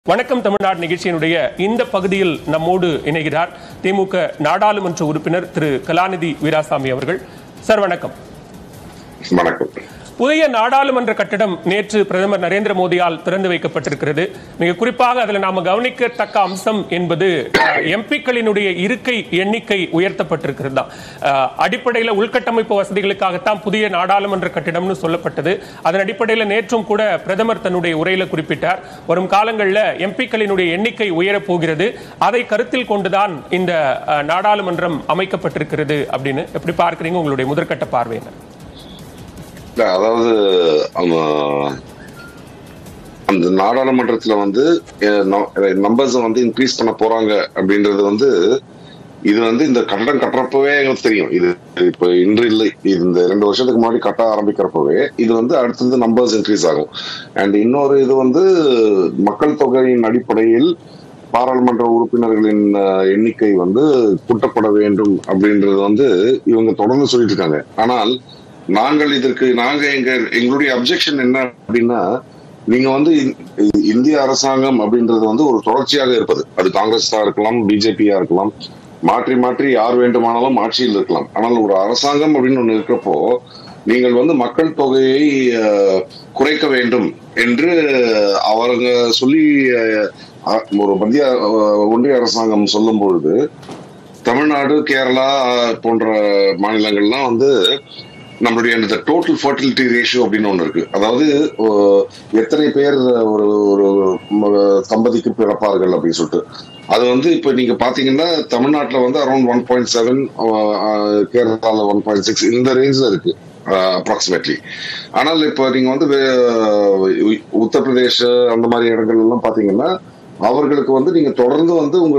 வணக்கம் தமிழ்நாடு நிகழ்ச்சியினுடைய இந்த பகுதியில் நம்மோடு இணைகிறார் திமுக நாடாளுமன்ற உறுப்பினர் திரு கலாநிதி வீராசாமி அவர்கள் சார் வணக்கம் வணக்கம் புதிய நாடாளுமன்ற கட்டடம் நேற்று பிரதமர் நரேந்திர மோடியால் திறந்து வைக்கப்பட்டிருக்கிறது மிக குறிப்பாக அதில் நாம கவனிக்கத்தக்க அம்சம் என்பது எம்பிக்களினுடைய இருக்கை எண்ணிக்கை உயர்த்தப்பட்டிருக்கிறது தான் அடிப்படையில் உள்கட்டமைப்பு வசதிகளுக்காகத்தான் புதிய நாடாளுமன்ற கட்டிடம்னு சொல்லப்பட்டது அதன் அடிப்படையில் நேற்றும் கூட பிரதமர் தன்னுடைய உரையில குறிப்பிட்டார் வரும் காலங்களில் எம்பிக்களினுடைய எண்ணிக்கை உயரப் போகிறது அதை கருத்தில் கொண்டுதான் இந்த அஹ், நாடாளுமன்றம் அமைக்கப்பட்டிருக்கிறது அப்படின்னு எப்படி பார்க்கறீங்க உங்களுடைய முதற்கட்ட பார்வை என்ன இல்ல, அதாவது அவங்க அந்த நாடாளுமன்றத்துல வந்து நம்பர்ஸ் வந்து இன்க்ரீஸ் பண்ண போறாங்க அப்படின்றது வந்து இது வந்து இந்த கட்டடம் கட்டுறப்பவே எங்களுக்கு தெரியும் இது இப்ப இன்று இல்லை இது இந்த ரெண்டு வருஷத்துக்கு முன்னாடி கட்ட ஆரம்பிக்கிறப்பவே இது வந்து அடுத்தது நம்பர்ஸ் இன்க்ரீஸ் ஆகும் அண்ட் இன்னொரு இது வந்து மக்கள் தொகையின் அடிப்படையில் பாராளுமன்ற உறுப்பினர்களின் அஹ், எண்ணிக்கை வந்து கூட்டப்பட வேண்டும் அப்படின்றது வந்து இவங்க தொடர்ந்து சொல்லிட்டு இருக்காங்க ஆனால் நாங்கள் இதற்கு நாங்க எங்க எங்களுடைய அப்ஜெக்ஷன் என்ன அப்படின்னா நீங்க வந்து இ- இந்திய அரசாங்கம் அப்படின்றது வந்து ஒரு தொடர்ச்சியாக இருப்பது அது காங்கிரஸா இருக்கலாம் பிஜேபியா இருக்கலாம் மாற்றி மாற்றி யார் வேண்டுமானாலும் ஆட்சியில் இருக்கலாம் ஆனால் ஒரு அரசாங்கம் அப்படின்னு ஒண்ணு இருக்கிறப்போ நீங்கள் வந்து மக்கள் தொகையை அஹ், குறைக்க வேண்டும் என்று அவங்க சொல்லி அஹ், அ- ஒரு மத்திய அஹ், ஒன்றிய அரசாங்கம் சொல்லும் பொழுது தமிழ்நாடு கேரளா அஹ், போன்ற மாநிலங்கள்லாம் வந்து நம்மளுடைய அந்த டோட்டல் ஃபர்டிலிட்டி ரேஷியோ அப்படின்னு ஒன்று இருக்கு அதாவது அஹ், எத்தனை பேர் ஒரு ஒரு ம- தம்பதிக்கு பிறப்பார்கள் அப்படின்னு சொல்லிட்டு அது வந்து இப்போ நீங்க பாத்தீங்கன்னா தமிழ்நாட்டில் வந்து அரௌண்ட் ஒன் பாயிண்ட் செவன் கேரளாவில் ஒன் பாயிண்ட் சிக்ஸ் இந்த ரேஞ்சில் இருக்கு அப்ராக்சிமேட்லி ஆனால் இப்போ நீங்க வந்து வே- உத்தரப்பிரதேஷ் அந்த மாதிரி இடங்கள் எல்லாம் பாத்தீங்கன்னா அவர்களுக்கு வந்து நீங்க தொடர்ந்து வந்து உங்க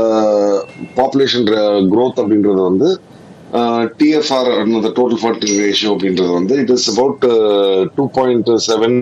பாப்புலேஷன் growth அப்படின்றது வந்து டிஎஃப்ஆர் அந்த டோட்டல் ஃபர்டிலிட்டி ரேஷியோ அப்படின்றது வந்து it is about two point seven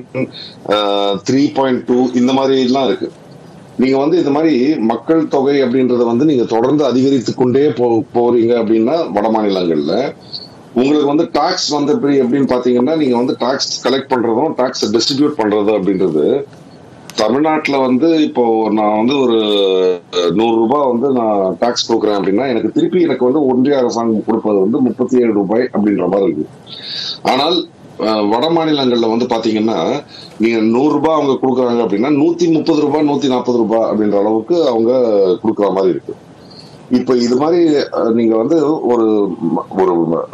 three point two இந்த மாதிரி எல்லாம் இருக்கு நீங்க வந்து இந்த மாதிரி மக்கள் தொகை அப்படின்றத வந்து நீங்க தொடர்ந்து அதிகரித்து கொண்டே போ போறீங்க அப்படின்னா வட மாநிலங்கள்ல உங்களுக்கு வந்து டாக்ஸ் வந்து எப்படி எப்படின்னு பாத்தீங்கன்னா நீங்க வந்து டாக்ஸ் கலெக்ட் பண்றதும் டாக்ஸ் டிஸ்ட்ரிபியூட் பண்றது அப்படின்றது தமிழ்நாட்டுல வந்து இப்போ நான் வந்து ஒரு அஹ், நூறு ரூபாய் வந்து நான் டாக்ஸ் கொடுக்குறேன் அப்படின்னா எனக்கு திருப்பி எனக்கு வந்து ஒன்றிய அரசாங்கம் கொடுப்பது வந்து முப்பத்தி ஏழு ரூபாய் அப்படின்ற மாதிரி இருக்கு ஆனால் அஹ், வட மாநிலங்கள்ல வந்து பாத்தீங்கன்னா நீங்க நூறு ரூபாய் அவங்க கொடுக்குறாங்க அப்படின்னா நூத்தி முப்பது ரூபாய் நூத்தி நாற்பது ரூபாய் அப்படின்ற அளவுக்கு அவங்க கொடுக்குற மாதிரி இருக்கு இப்ப இது மாதிரி அஹ், நீங்க வந்து ஒரு ம- ஒரு ம-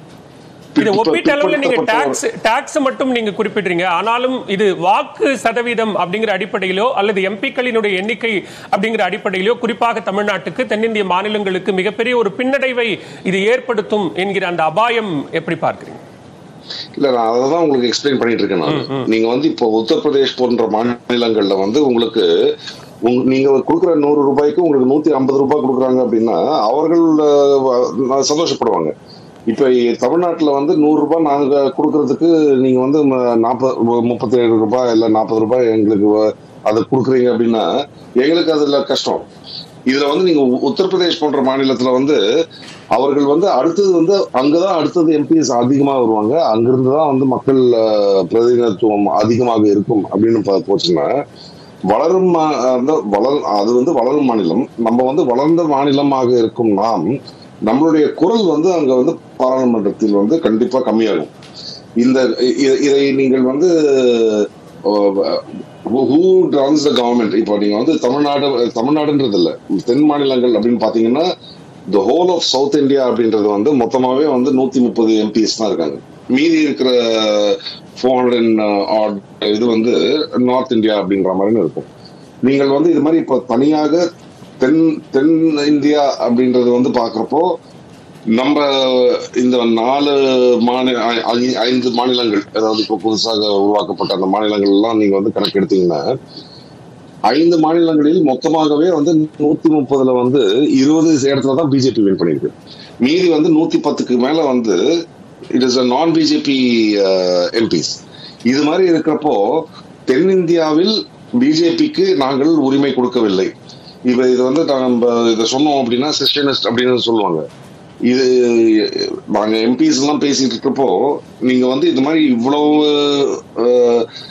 இது ஒப்பீட்டு அளவுல நீங்க பிற்படுத்தப்பட்ட டாக்ஸ் டாக்ஸ் மட்டும் நீங்க குறிப்பிடுறீங்க ஆனாலும் இது வாக்கு சதவீதம் அப்படிங்கிற அடிப்படையிலோ அல்லது எம்பிக்களினுடைய எண்ணிக்கை அப்படிங்கிற அடிப்படையிலோ குறிப்பாக தமிழ்நாட்டுக்கு தென்னிந்திய மாநிலங்களுக்கு மிகப்பெரிய ஒரு பின்னடைவை இது ஏற்படுத்தும் என்கிற அந்த அபாயம் எப்படி பார்க்கிறீங்க இல்ல நான் அதை தான் உங்களுக்கு எக்ஸ்பிளைன் பண்ணிட்டு இருக்கேன் நான் நீங்க வந்து இப்போ உத்தரப்பிரதேஷ் போன்ற மாநிலங்கள்ல வந்து உங்களுக்கு உங்க- நீங்க கொடுக்குற நூறு ரூபாய்க்கு உங்களுக்கு நூத்தி ஐம்பது ரூபாய் கொடுக்குறாங்க அப்படின்னா அவர்கள் அஹ், சந்தோஷப்படுவாங்க இப்ப தமிழ்நாட்டுல வந்து நூறு ரூபாய் நாங்க கொடுக்கறதுக்கு நீங்க வந்து நாற்பது முப்பத்தி ஏழு ரூபாய் இல்ல நாற்பது ரூபாய் எங்களுக்கு வ- அதை கொடுக்குறீங்க அப்படின்னா எங்களுக்கு அதுல கஷ்டம் இதுல வந்து நீங்க உ- உத்தரப்பிரதேஷ் போன்ற மாநிலத்துல வந்து அவர்கள் வந்து அடுத்தது வந்து அங்கதான் அடுத்தது எம்பிஎஸ் அதிகமா வருவாங்க அங்கிருந்து தான் வந்து மக்கள் அஹ், பிரதிநிதித்துவம் அதிகமாக இருக்கும் அப்படின்னு பா- போச்சுன்னா வளரும் மா- அந்த வளர் அது வந்து வளரும் மாநிலம் நம்ம வந்து வளர்ந்த மாநிலமாக இருக்கும் நாம் நம்மளுடைய குரல் வந்து அங்க வந்து பாராளுமன்றத்தில் வந்து கண்டிப்பா கம்மியாகும் இந்த இ- இதை நீங்கள் வந்து ஹூ ரன்ஸ் த கவர்மெண்ட் இப்போ நீங்க வந்து தமிழ்நாடு தமிழ்நாடுன்றது இல்ல தென் மாநிலங்கள் அப்படின்னு பாத்தீங்கன்னா the whole of south India அப்படின்றது வந்து மொத்தமாவே வந்து நூத்தி முப்பது எம்பிஎஸ் தான் இருக்காங்க மீதி இருக்கிற ஃபோர் ஹண்ட்ரட் இது வந்து நார்த் இந்தியா அப்படின்ற மாதிரி இருக்கும் நீங்கள் வந்து இது மாதிரி இப்போ தனியாக தென் தென் இந்தியா அப்படின்றது வந்து பாக்குறப்போ நம்ம இந்த நாலு மாநில ஐ- ஐ- ஐந்து மாநிலங்கள் அதாவது இப்போ புதுசாக உருவாக்கப்பட்ட அந்த மாநிலங்கள் எல்லாம் நீங்க வந்து கணக்கு எடுத்தீங்கன்னா ஐந்து மாநிலங்களில் மொத்தமாகவே வந்து நூத்தி முப்பதுல வந்து இருபது இடத்துல தான் பிஜேபி வின் பண்ணிருக்கு மீதி வந்து நூத்தி பத்துக்கு மேல வந்து it is non BJP MPs இது மாதிரி இருக்கிறப்போ தென்னிந்தியாவில் பிஜேபிக்கு நாங்கள் உரிமை கொடுக்கவில்லை இப்ப இது வந்து நம்ம இதை சொன்னோம் அப்படின்னா செஷனிஸ்ட் அப்படின்னு சொல்லுவாங்க இது நாங்க எம்பிஸ் எல்லாம் பேசிட்டு இருக்கப்போ நீங்க வந்து இது மாதிரி இவ்வளவு அஹ்,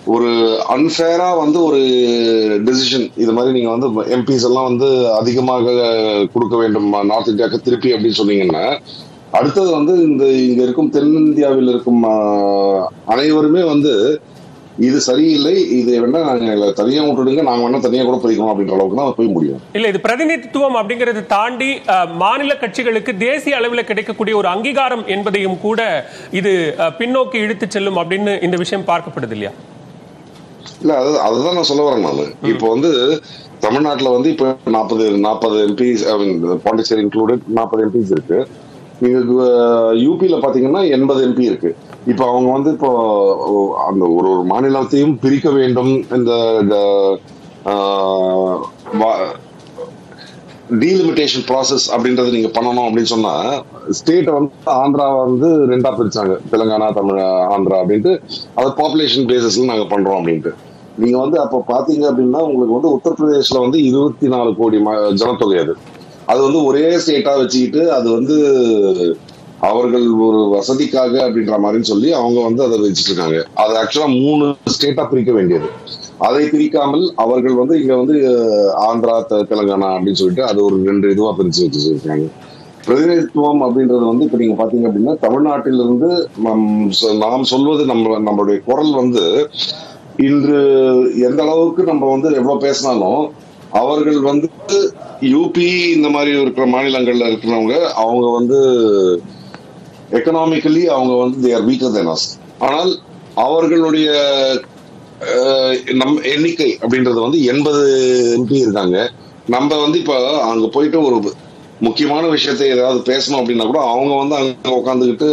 ஒரு அன்ஃபேரா வந்து ஒரு டெசிஷன் இது மாதிரி நீங்க வந்து எம்பிஸ் எல்லாம் வந்து அதிகமாக கொடுக்க வேண்டும் நார்த் இந்தியாவுக்கு திருப்பி அப்படின்னு சொன்னீங்கன்னா அடுத்தது வந்து இந்த இங்க இருக்கும் தென்னிந்தியாவில் இருக்கும் ஆஹ், அனைவருமே வந்து இது சரியில்லை இது வேணா நாங்க தனியா விட்டுடுங்க நாங்க வேணா தனியா கூட போய்க்கணும் அப்படின்ற அளவுக்கு தான் போய் முடியும் இல்ல இது பிரதிநிதித்துவம் அப்படிங்கறது தாண்டி அஹ், மாநில கட்சிகளுக்கு தேசிய அளவில் கிடைக்கக்கூடிய ஒரு அங்கீகாரம் என்பதையும் கூட இது அஹ், பின்னோக்கி இழுத்து செல்லும் அப்படின்னு இந்த விஷயம் பார்க்கப்படுது இல்லையா இல்ல அது அதுதான் நான் சொல்ல வரேன் நான் இப்போ வந்து தமிழ்நாட்டுல வந்து இப்போ நாற்பது நாற்பது எம்பிஸ் பாண்டிச்சேரி இன்க்ளூடட் நாற்பது எம்பிஸ் இருக்கு நீங்க யூபியில பாத்தீங்கன்னா எண்பது எம்பி இருக்கு இப்போ அவங்க வந்து இப்போ அந்த ஒரு ஒரு மாநிலத்தையும் பிரிக்க வேண்டும் இந்த இந்த, ஆஹ், வா- டீலிமிட்டேஷன் ப்ராசஸ் அப்படின்றது நீங்க பண்ணணும் அப்படின்னு சொன்னா ஸ்டேட்டை வந்து ஆந்திரா வந்து ரெண்டா பிரிச்சாங்க தெலுங்கானா தமிழ் ஆந்திரா அப்படின்ட்டு அது பாப்புலேஷன் பேசிஸ்ல நாங்க பண்றோம் அப்படின்ட்டு நீங்க வந்து அப்ப பாத்தீங்க அப்படின்னா உங்களுக்கு வந்து உத்தரப்பிரதேஷ்ல வந்து இருபத்தி நாலு கோடி ம- ஜனத்தொகை அது அது வந்து ஒரே ஸ்டேட்டா வச்சுக்கிட்டு அது வந்து அவர்கள் ஒரு வசதிக்காக அப்படின்ற மாதிரின்னு சொல்லி அவங்க வந்து அதை வச்சுட்டு இருக்காங்க அது ஆக்சுவலா மூணு ஸ்டேட்டா பிரிக்க வேண்டியது அதை பிரிக்காமல் அவர்கள் வந்து இங்க வந்து அஹ், ஆந்திரா தெ- தெலுங்கானா அப்படின்னு சொல்லிட்டு அது ஒரு ரெண்டு இதுவா பிரிச்சு வச்சிருக்காங்க பிரதிநிதித்துவம் அப்படின்றது வந்து இப்ப நீங்க பாத்தீங்க அப்படின்னா தமிழ்நாட்டிலிருந்து நம் சொ- நாம் சொல்வது நம்ம நம்மளுடைய குரல் வந்து இன்று எந்த அளவுக்கு நம்ம வந்து எவ்வளவு பேசினாலும் அவர்கள் வந்து யூபி இந்த மாதிரி இருக்கிற மாநிலங்கள்ல இருக்கிறவங்க அவங்க வந்து எக்கனாமிக்கலி அவங்க வந்து தேர் வீக்கர் தென் அஸ் ஆனால் அவர்களுடைய அஹ், நம் எண்ணிக்கை அப்படின்றது வந்து எண்பது எம்பி இருக்காங்க நம்ம வந்து இப்ப அங்க போயிட்டு ஒரு முக்கியமான விஷயத்தை ஏதாவது பேசணும் அப்படின்னா கூட அவங்க வந்து அங்க உட்காந்துக்கிட்டு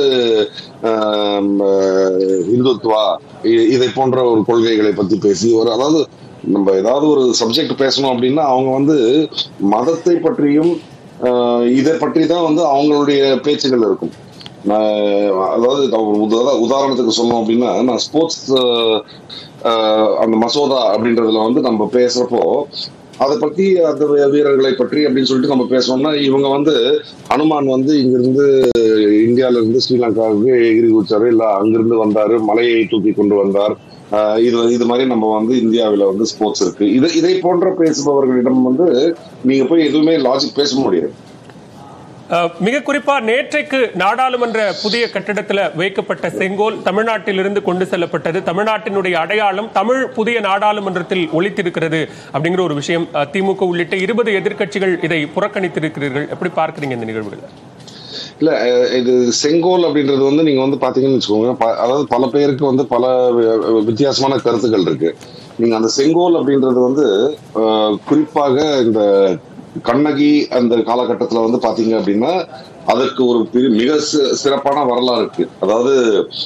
இந்துத்துவா இ- இதை போன்ற ஒரு கொள்கைகளை பத்தி பேசி ஒரு அதாவது நம்ம ஏதாவது ஒரு சப்ஜெக்ட் பேசணும் அப்படின்னா அவங்க வந்து மதத்தை பற்றியும் ஆஹ், இதை பற்றி தான் வந்து அவங்களுடைய பேச்சுகள் இருக்கும் நான் அதாவது நான் ஒரு உதா- உதாரணத்துக்கு சொல்லணும் அப்படின்னா நான் ஸ்போர்ட்ஸ் அந்த மசோதா அப்படின்றதுல வந்து நம்ம பேசுறப்போ அதை பத்தி அந்த வீ- வீரர்களை பற்றி அப்படின்னு சொல்லிட்டு நம்ம பேசணும்னா இவங்க வந்து அனுமான் வந்து இங்கிருந்து இந்தியால இருந்து ஸ்ரீலங்காவுக்கு எகிரி குச்சாரு இல்ல அங்கிருந்து வந்தாரு மலையை தூக்கி கொண்டு வந்தார் ஆஹ் இது இது மாதிரி நம்ம வந்து இந்தியாவில வந்து ஸ்போர்ட்ஸ் இருக்கு இதை இதை போன்ற பேசுபவர்களிடம் வந்து நீங்க போய் எதுவுமே லாஜிக் பேச முடியாது அஹ், மிக குறிப்பா நேற்றைக்கு நாடாளுமன்ற புதிய கட்டிடத்துல வைக்கப்பட்ட செங்கோல் தமிழ்நாட்டிலிருந்து கொண்டு செல்லப்பட்டது தமிழ்நாட்டினுடைய அடையாளம் தமிழ் புதிய நாடாளுமன்றத்தில் ஒலித்திருக்கிறது அப்படிங்கிற ஒரு விஷயம் அஹ், திமுக உள்ளிட்ட இருபது எதிர்க்கட்சிகள் இதை புறக்கணித்திருக்கிறீர்கள் எப்படி பார்க்கறீங்க இந்த நிகழ்வுகளை இல்ல அஹ் இது செங்கோல் அப்படின்றது வந்து நீங்க வந்து பாத்தீங்கன்னு வச்சுக்கோங்க ப- அதாவது பல பேருக்கு வந்து பல வி- வித்தியாசமான கருத்துக்கள் இருக்கு நீங்க அந்த செங்கோல் அப்படின்றது வந்து அஹ், குறிப்பாக இந்த கண்ணகி அந்த காலகட்டத்துல வந்து பாத்தீங்க அப்படின்னா அதற்கு ஒரு பெரிய- மிக சி- சிறப்பான வரலாறு இருக்கு அதாவது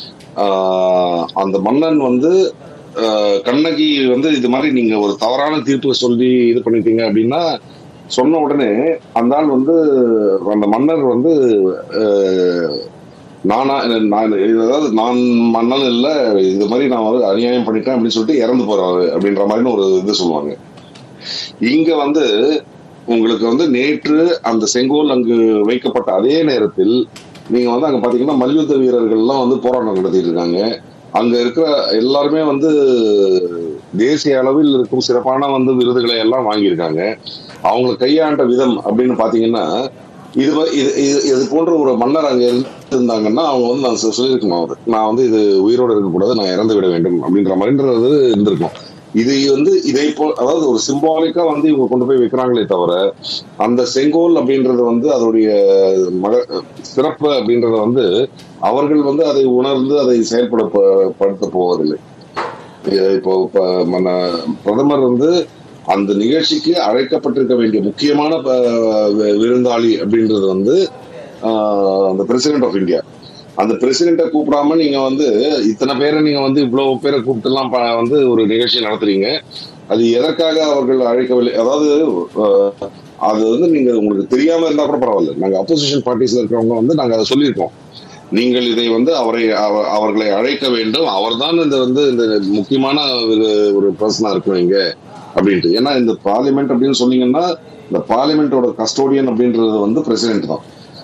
ஆஹ், அந்த மன்னன் வந்து ஆஹ், கண்ணகி வந்து இது மாதிரி நீங்க ஒரு தவறான தீர்ப்பு சொல்லி இது பண்ணிட்டீங்க அப்படின்னா சொன்ன உடனே அந்த ஆள் வந்து அந்த மன்னர் வந்து அஹ், நானா நான் அதாவது நான் மன்னன் இல்ல இது மாதிரி நான் வந்து அநியாயம் பண்ணிட்டேன் அப்படின்னு சொல்லிட்டு இறந்து போறாரு அப்படின்ற மாதிரி ஒரு இது சொல்லுவாங்க இங்க வந்து உங்களுக்கு வந்து நேற்று அந்த செங்கோல் அங்கு வைக்கப்பட்ட அதே நேரத்தில் நீங்க வந்து அங்க பாத்தீங்கன்னா மல்யுத்த வீரர்கள் எல்லாம் வந்து போராட்டம் நடத்திட்டு இருக்காங்க அங்க இருக்கிற எல்லாருமே வந்து தேசிய அளவில் இருக்கும் சிறப்பான வந்து விருதுகளை எல்லாம் வாங்கியிருக்காங்க அவங்களை கையாண்ட விதம் அப்படின்னு பாத்தீங்கன்னா இது வ- இது இது- இது போன்ற ஒரு மன்னர் அங்க இருந்தாங்கன்னா அவங்க வந்து நான் சொ- சொல்லியிருக்கணும் அவர் நான் வந்து இது உயிரோடு இருக்கக்கூடாது நான் இறந்து விட வேண்டும் அப்படின்ற மாதிரின்றது இருந்திருக்கும் இது வந்து இதை போ அதாவது ஒரு சிம்பாலிக்கா வந்து இவங்க கொண்டு போய் வைக்கிறாங்களே தவிர அந்த செங்கோல் அப்படின்றது வந்து அதோடைய மக சிறப்பு அப்படின்றத வந்து அவர்கள் வந்து அதை உணர்ந்து அதை செயல்பட ப- படுத்த போவதில்லை இ- இப்போ ப- மன்ன- பிரதமர் வந்து அந்த நிகழ்ச்சிக்கு அழைக்கப்பட்டிருக்க வேண்டிய முக்கியமான ப- வி- விருந்தாளி அப்படின்றது வந்து ஆஹ், அந்த பிரசிடென்ட் ஆஃப் இந்தியா அந்த பிரசிடென்ட்டை கூப்பிடாம நீங்க வந்து இத்தனை பேரை நீங்க வந்து இவ்வளவு பேரை கூப்பிட்டுலாம் ப- வந்து ஒரு நிகழ்ச்சி நடத்துறீங்க அது எதற்காக அவர்கள் அழைக்கவில்லை அதாவது ஆஹ், அது வந்து நீங்க உங்களுக்கு தெரியாம இருந்தா கூட பரவாயில்ல நாங்க அப்போசிஷன் பார்ட்டிஸ்ல இருக்கிறவங்க வந்து நாங்க அதை சொல்லியிருக்கோம் நீங்கள் இதை வந்து அவரை அவ- அவர்களை அழைக்க வேண்டும் அவர்தான் இந்த வந்து இந்த முக்கியமான ஒரு ஒரு பர்சனா இருக்கும் இங்க அப்படின்ட்டு ஏன்னா இந்த பார்லிமெண்ட் அப்படின்னு சொன்னீங்கன்னா இந்த பார்லிமெண்டோட கஸ்டோடியன் அப்படின்றது வந்து பிரசிடென்ட் தான்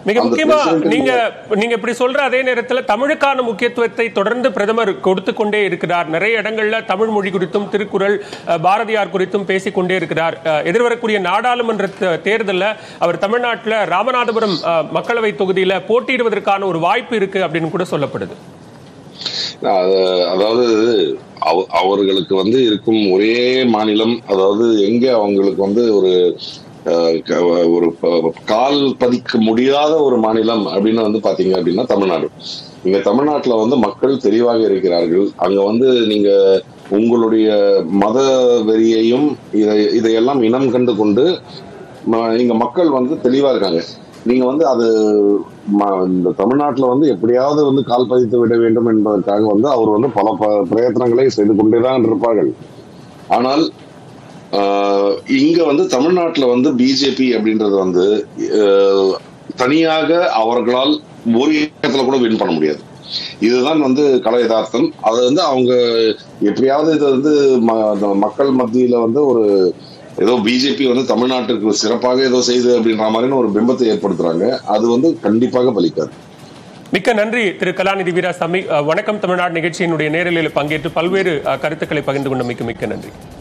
மிக அந்த முக்கியமா president நீங்க நீங்க இப்படி சொல்ற அதே நேரத்துல தமிழுக்கான முக்கியத்துவத்தை தொடர்ந்து பிரதமர் கொடுத்து கொண்டே இருக்கிறார் நிறைய இடங்கள்ல தமிழ் மொழி குறித்தும் திருக்குறள் அஹ், பாரதியார் குறித்தும் பேசிக் கொண்டே இருக்கிறார் அஹ், எதிர்வரக்கூடிய நாடாளுமன்ற தே- தேர்தல்ல அவர் தமிழ்நாட்டுல ராமநாதபுரம் அஹ், மக்களவை தொகுதியில போட்டியிடுவதற்கான ஒரு வாய்ப்பு இருக்கு அப்படின்னு கூட சொல்லப்படுது அது- அதாவது அவ- அவர்களுக்கு வந்து இருக்கும் ஒரே மாநிலம் அதாவது எங்க அவங்களுக்கு வந்து ஒரு அஹ், க- ஒரு ப- கால் பதிக்க முடியாத ஒரு மாநிலம் அப்படின்னு வந்து பாத்தீங்க அப்படின்னா தமிழ்நாடு இங்க தமிழ்நாட்டுல வந்து மக்கள் தெளிவாக இருக்கிறார்கள் அங்க வந்து நீங்க உங்களுடைய மத வெறியையும் இதை இதையெல்லாம் இனம் கண்டு கொண்டு ம- இங்க மக்கள் வந்து தெளிவா இருக்காங்க நீங்க வந்து அது ம- இந்த தமிழ்நாட்டுல வந்து எப்படியாவது வந்து கால் பதித்து விட வேண்டும் என்பதற்காக வந்து அவர் வந்து பல ப- பிரயத்தனங்களை செய்து கொண்டேதான் இருப்பார்கள் ஆனால் ஆஹ், இங்க வந்து தமிழ்நாட்டுல வந்து பிஜேபி அப்படின்றது வந்து ஆஹ், தனியாக அவர்களால் ஒரு இடத்துல கூட வின் பண்ண முடியாது இதுதான் வந்து கல யதார்த்தம் அது வந்து அவங்க எப்படியாவது இது வந்து ம- அந்த மக்கள் மத்தியில வந்து ஒரு ஏதோ பிஜேபி வந்து தமிழ்நாட்டுக்கு சிறப்பாக ஏதோ செய்யுது அப்படின்ற மாதிரின்னு ஒரு பிம்பத்தை ஏற்படுத்துறாங்க அது வந்து கண்டிப்பாக பலிக்காது மிக்க நன்றி திரு கலாநிதி வீராசாமி அஹ், வணக்கம் தமிழ்நாடு நிகழ்ச்சியினுடைய நேரலையில் பங்கேற்று பல்வேறு அஹ், கருத்துக்களை பகிர்ந்து கொண்டமைக்கு மிக்க நன்றி